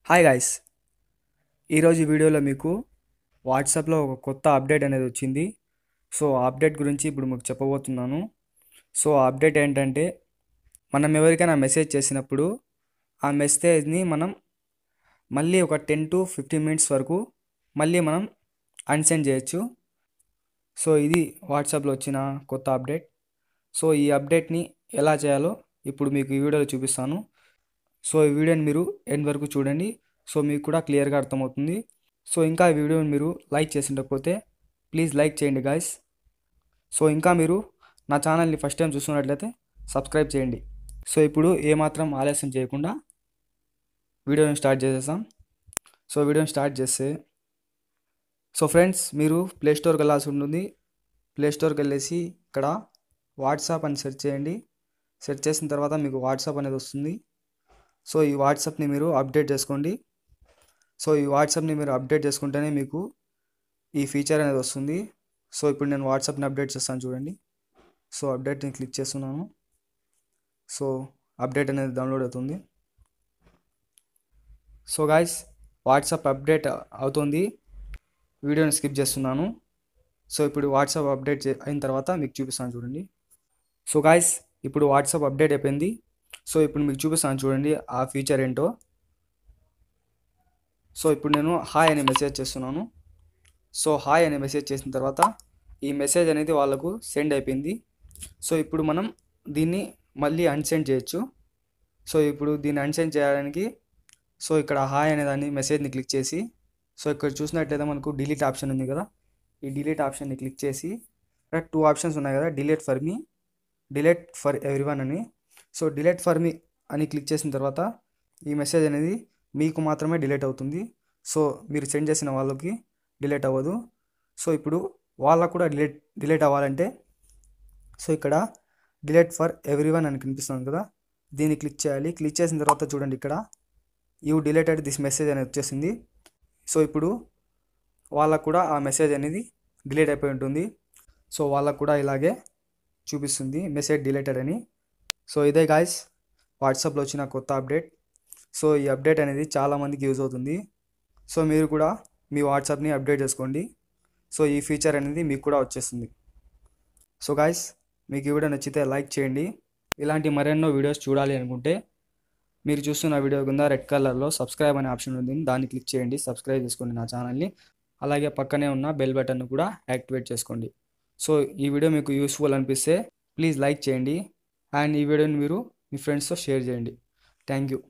hi guys ఈరోజు ఈ వీడియోలో మీకు వాట్సాప్లో ఒక కొత్త అప్డేట్ అనేది వచ్చింది సో ఆ అప్డేట్ గురించి ఇప్పుడు మీకు చెప్పబోతున్నాను సో ఆ అప్డేట్ ఏంటంటే మనం ఎవరికైనా మెసేజ్ చేసినప్పుడు ఆ మెసేజ్ని మనం మళ్ళీ ఒక టెన్ టు ఫిఫ్టీన్ మినిట్స్ వరకు మళ్ళీ మనం అన్సెండ్ చేయొచ్చు సో ఇది వాట్సాప్లో వచ్చిన కొత్త అప్డేట్ సో ఈ అప్డేట్ని ఎలా చేయాలో ఇప్పుడు మీకు ఈ వీడియోలో చూపిస్తాను సో ఈ వీడియోని మీరు ఎండ్ వరకు చూడండి సో మీకు కూడా క్లియర్గా అర్థమవుతుంది సో ఇంకా ఈ వీడియోని మీరు లైక్ చేసి ఉండకపోతే ప్లీజ్ లైక్ చేయండి గాయస్ సో ఇంకా మీరు నా ఛానల్ని ఫస్ట్ టైం చూస్తున్నట్లయితే సబ్స్క్రైబ్ చేయండి సో ఇప్పుడు ఏమాత్రం ఆలస్యం చేయకుండా వీడియోని స్టార్ట్ చేసేసాం సో వీడియోని స్టార్ట్ చేస్తే సో ఫ్రెండ్స్ మీరు ప్లే స్టోర్కి వెళ్ళాల్సి ఉంటుంది ప్లే స్టోర్కి వెళ్ళేసి ఇక్కడ వాట్సాప్ అని సెర్చ్ చేయండి సెర్చ్ చేసిన తర్వాత మీకు వాట్సాప్ అనేది వస్తుంది సో ఈ వాట్సాప్ని మీరు అప్డేట్ చేసుకోండి సో ఈ వాట్సాప్ని మీరు అప్డేట్ చేసుకుంటేనే మీకు ఈ ఫీచర్ అనేది వస్తుంది సో ఇప్పుడు నేను వాట్సాప్ని అప్డేట్ చేస్తాను చూడండి సో అప్డేట్ని క్లిక్ చేస్తున్నాను సో అప్డేట్ అనేది డౌన్లోడ్ అవుతుంది సో గాయస్ వాట్సాప్ అప్డేట్ అవుతుంది వీడియోని స్కిప్ చేస్తున్నాను సో ఇప్పుడు వాట్సాప్ అప్డేట్ చే- అయిన తర్వాత మీకు చూపిస్తాను చూడండి సో గాయస్ ఇప్పుడు వాట్సాప్ అప్డేట్ అయిపోయింది సో ఇప్పుడు మీకు చూపిస్తాను చూడండి ఆ ఫీచర్ ఏంటో సో ఇప్పుడు నేను హాయ్ అనే మెసేజ్ చేస్తున్నాను సో హాయ్ అనే మెసేజ్ చేసిన తర్వాత ఈ మెసేజ్ అనేది వాళ్ళకు సెండ్ అయిపోయింది సో ఇప్పుడు మనం దీన్ని మళ్ళీ అన్సెండ్ చేయొచ్చు సో ఇప్పుడు దీన్ని అన్సెండ్ చేయడానికి సో ఇక్కడ హాయ్ అనే దాన్ని మెసేజ్ని క్లిక్ చేసి సో ఇక్కడ చూసినట్లయితే మనకు డిలీట్ ఆప్షన్ ఉంది కదా ఈ డిలీట్ ఆప్షన్ని క్లిక్ చేసి ఇక్కడ టూ ఆప్షన్స్ ఉన్నాయి కదా delete for me delete for everyone అని సో డిలీట్ ఫర్ మీ అని క్లిక్ చేసిన తర్వాత ఈ మెసేజ్ అనేది మీకు మాత్రమే డిలీట్ అవుతుంది సో మీరు సెండ్ చేసిన వాళ్ళకి డిలీట్ అవ్వదు సో ఇప్పుడు వాళ్ళకు కూడా డిలీట్ డిలీట్ అవ్వాలంటే సో ఇక్కడ డిలీట్ ఫర్ ఎవ్రీవన్ అని కనిపిస్తుంది కదా దీన్ని క్లిక్ చేయాలి క్లిక్ చేసిన తర్వాత చూడండి ఇక్కడ యూ డిలీటెడ్ దిస్ మెసేజ్ అనేది వచ్చేసింది సో ఇప్పుడు వాళ్ళకు కూడా ఆ మెసేజ్ అనేది డిలీట్ అయిపోయి ఉంటుంది సో వాళ్ళకు కూడా ఇలాగే చూపిస్తుంది మెసేజ్ డిలీటెడ్ అని సో ఇదే గాయస్ వాట్సాప్లో వచ్చిన కొత్త అప్డేట్ సో ఈ అప్డేట్ అనేది చాలామందికి యూజ్ అవుతుంది సో మీరు కూడా మీ వాట్సాప్ని అప్డేట్ చేసుకోండి సో ఈ ఫీచర్ అనేది మీకు కూడా వచ్చేస్తుంది సో గాయస్ మీకు ఈ వీడియో నచ్చితే లైక్ చేయండి ఇలాంటి మరెన్నో వీడియోస్ చూడాలి అనుకుంటే మీరు చూస్తున్న వీడియో కింద రెడ్ కలర్లో సబ్స్క్రైబ్ అనే ఆప్షన్ ఉంది దాన్ని క్లిక్ చేయండి సబ్స్క్రైబ్ చేసుకోండి నా ఛానల్ని అలాగే పక్కనే ఉన్న బెల్ బటన్ను కూడా యాక్టివేట్ చేసుకోండి సో ఈ వీడియో మీకు యూస్ఫుల్ అనిపిస్తే ప్లీజ్ లైక్ చేయండి అండ్ ఈ వీడియోని మీరు మీ ఫ్రెండ్స్తో షేర్ చేయండి థ్యాంక్ యూ